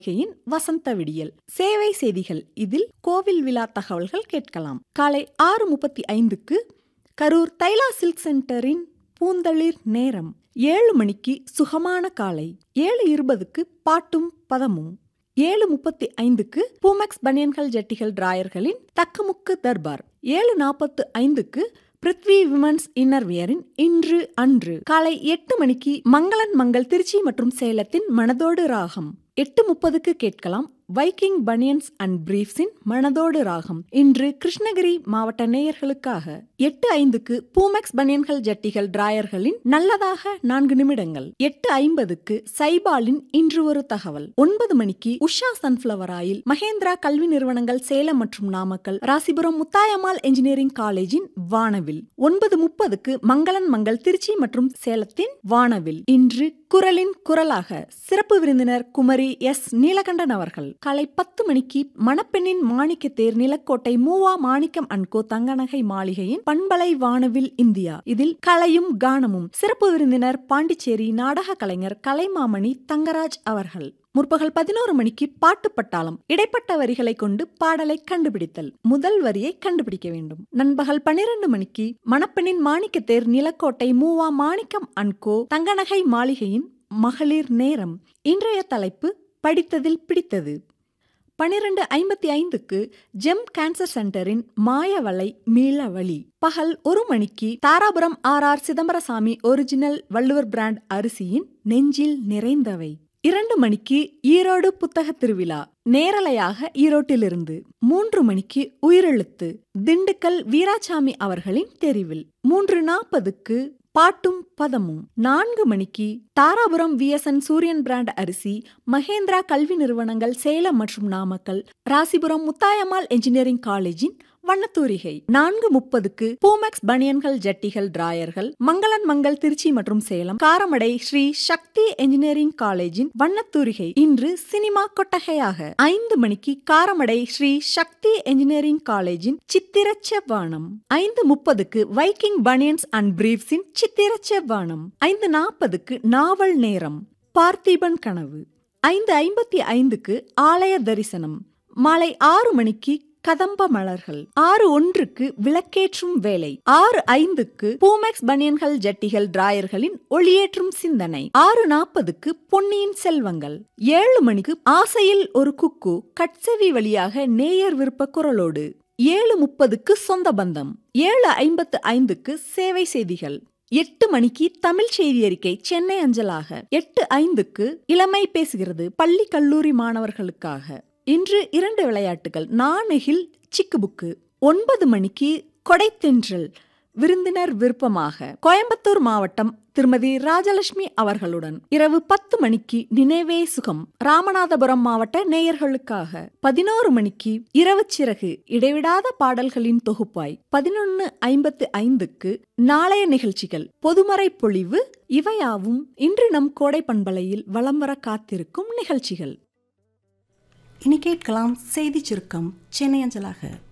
யின் வசந்த விடியல் சேவை செய்திகள் இதில் கோவில் விழா தகவல்கள் கேட்கலாம் காலை ஆறு முப்பத்தி ஐந்துக்கு கரூர் தைலா சில்க் சென்டரின் பூந்தளிர் நேரம் ஏழு மணிக்கு சுகமான காலை ஏழு இருபதுக்கு பாட்டும் பதமும் ஏழு முப்பத்தி ஐந்துக்கு பூமெக்ஸ் பனியன்கள் ஜட்டிகள் டிராயர்களின் தக்கமுக்கு தர்பார் ஏழு நாற்பத்து ஐந்துக்கு பிருத்வி விமன்ஸ் இன்னர்வியரின் இன்று அன்று காலை எட்டு மணிக்கு மங்களன் மங்கள் திருச்சி மற்றும் சேலத்தின் மனதோடு ராகம் எட்டு முப்பதுக்கு கேட்கலாம் வைக்கிங் பனியன்ஸ் அண்ட் பிரீஃப்ஸின் மனதோடு ராகம் இன்று கிருஷ்ணகிரி மாவட்ட நேயர்களுக்காக எட்டு ஐந்துக்கு பூமெக்ஸ் பனியன்கள் ஜட்டிகள் டிராயர்களின் நல்லதாக நான்கு நிமிடங்கள் எட்டு ஐம்பதுக்கு சைபாலின் இன்று ஒரு தகவல் ஒன்பது மணிக்கு உஷா சன்ஃபிளவர் ஆயில் மகேந்திரா கல்வி நிறுவனங்கள் சேலம் மற்றும் நாமக்கல் ராசிபுரம் முத்தாயம்மாள் என்ஜினியரிங் காலேஜின் வானவில் ஒன்பது முப்பதுக்கு மங்களன் மங்கள் திருச்சி மற்றும் சேலத்தின் வானவில் இன்று குரலின் குரலாக சிறப்பு விருந்தினர் குமரி எஸ் நீலகண்டன் அவர்கள் காலை பத்து மணிக்கு மணப்பெண்ணின் மாணிக்க தேர் நிலக்கோட்டை மூவா மாணிக்கம் அன்கோ தங்கநகை மாளிகையின் பண்பலை வானவில் இந்தியா இதில் கலையும் கானமும் சிறப்பு விருந்தினர் பாண்டிச்சேரி நாடக கலைஞர் கலைமாமணி தங்கராஜ் அவர்கள் முற்பகல் பதினோரு மணிக்கு பாட்டு பட்டாளம் இடைப்பட்ட வரிகளை கொண்டு பாடலை கண்டுபிடித்தல் முதல் வரியை கண்டுபிடிக்க வேண்டும் நண்பகல் பனிரெண்டு மணிக்கு மணப்பெண்ணின் மாணிக்கத்தேர் நிலக்கோட்டை மூவா மாணிக்கம் அன்கோ தங்கநகை மாளிகையின் மகளிர் நேரம் இன்றைய தலைப்பு படித்ததில் பிடித்தது பனிரெண்டு ஐம்பத்தி ஐந்துக்கு ஜெம் கேன்சர் சென்டரின் மாயவலை மீளவழி பகல் ஒரு மணிக்கு Dharapuram R R Chidambarasamy original Valluvar brand அரிசியின் நெஞ்சில் நிறைந்தவை இரண்டு மணிக்கு ஈரோடு புத்தக திருவிழா நேரலையாக ஈரோட்டிலிருந்து மூன்று மணிக்கு உயிரெழுத்து திண்டுக்கல் வீராசாமி அவர்களின் தெரிவில் மூன்று நாற்பதுக்கு பாட்டும் பதமும் நான்கு மணிக்கு தாராபுரம் விஎஸ்என் சூரியன் பிராண்ட் அரிசி மகேந்திரா கல்வி நிறுவனங்கள் சேலம் மற்றும் நாமக்கல் ராசிபுரம் முத்தாயம்மாள் என்ஜினியரிங் காலேஜின் வண்ணத்தூரிகை நான்கு முப்பதுக்கு பூமெக்ஸ் பனியன்கள் ஜட்டிகள் டிராயர்கள் மங்களன் மங்கள் திருச்சி மற்றும் சேலம் காரமடை ஸ்ரீ சக்தி என்ஜினியரிங் காலேஜின் வண்ணத்தூரிகை இன்று சினிமா கொட்டகையாக ஐந்து மணிக்கு காரமடை ஸ்ரீ சக்தி என்ஜினியரிங் காலேஜின் சித்திர செவ்வானம் ஐந்து முப்பதுக்கு வைக்கிங் பனியன்ஸ் அண்ட் பிரீவ்ஸின் சித்திர செவ்வானம் ஐந்து நாற்பதுக்கு நாவல் நேரம் பார்த்திபன் கனவு ஐந்து ஐம்பத்தி ஐந்துக்கு ஆலய தரிசனம் மாலை ஆறு மணிக்கு கதம்ப மலர்கள் ஆறு ஒன்றுக்கு விளக்கேற்றும் வேலை ஆறு ஐந்துக்கு பூமெக்ஸ் பனியன்கள் ஜட்டிகள் டிராயர்களின் ஒளியேற்றும் சிந்தனை ஆறு நாற்பதுக்கு பொன்னியின் செல்வங்கள் ஏழு மணிக்கு ஆசையில் ஒரு குக்கு கட்செவி வழியாக நேயர் விருப்ப குரலோடு ஏழு முப்பதுக்கு சொந்த பந்தம் ஏழு ஐம்பத்து ஐந்துக்கு சேவை செய்திகள் எட்டு மணிக்கு தமிழ் செய்தி அறிக்கை சென்னை அஞ்சலாக எட்டு ஐந்துக்கு இளமை பேசுகிறது பள்ளி கல்லூரி மாணவர்களுக்காக இன்று இரண்டு விளையாட்டுகள் நாணகில் சிக்கு புக்கு ஒன்பது மணிக்கு கொடைத்தென்றல் விருந்தினர் விருப்பமாக கோயம்புத்தூர் மாவட்டம் திருமதி ராஜலட்சுமி அவர்களுடன் இரவு பத்து மணிக்கு நினைவே சுகம் ராமநாதபுரம் மாவட்ட நேயர்களுக்காக பதினோரு மணிக்கு இரவு சிறகு இடைவிடாத பாடல்களின் தொகுப்பாய் பதினொன்னு ஐம்பத்து ஐந்துக்கு நாளைய நிகழ்ச்சிகள் பொதுமறை பொழிவு இவையாவும் இன்று நம் கோடை பண்பலையில் வலம் வர காத்திருக்கும் நிகழ்ச்சிகள் இனி கேட்கலாம் செய்தி சுருக்கம் சென்னை அஞ்சலாக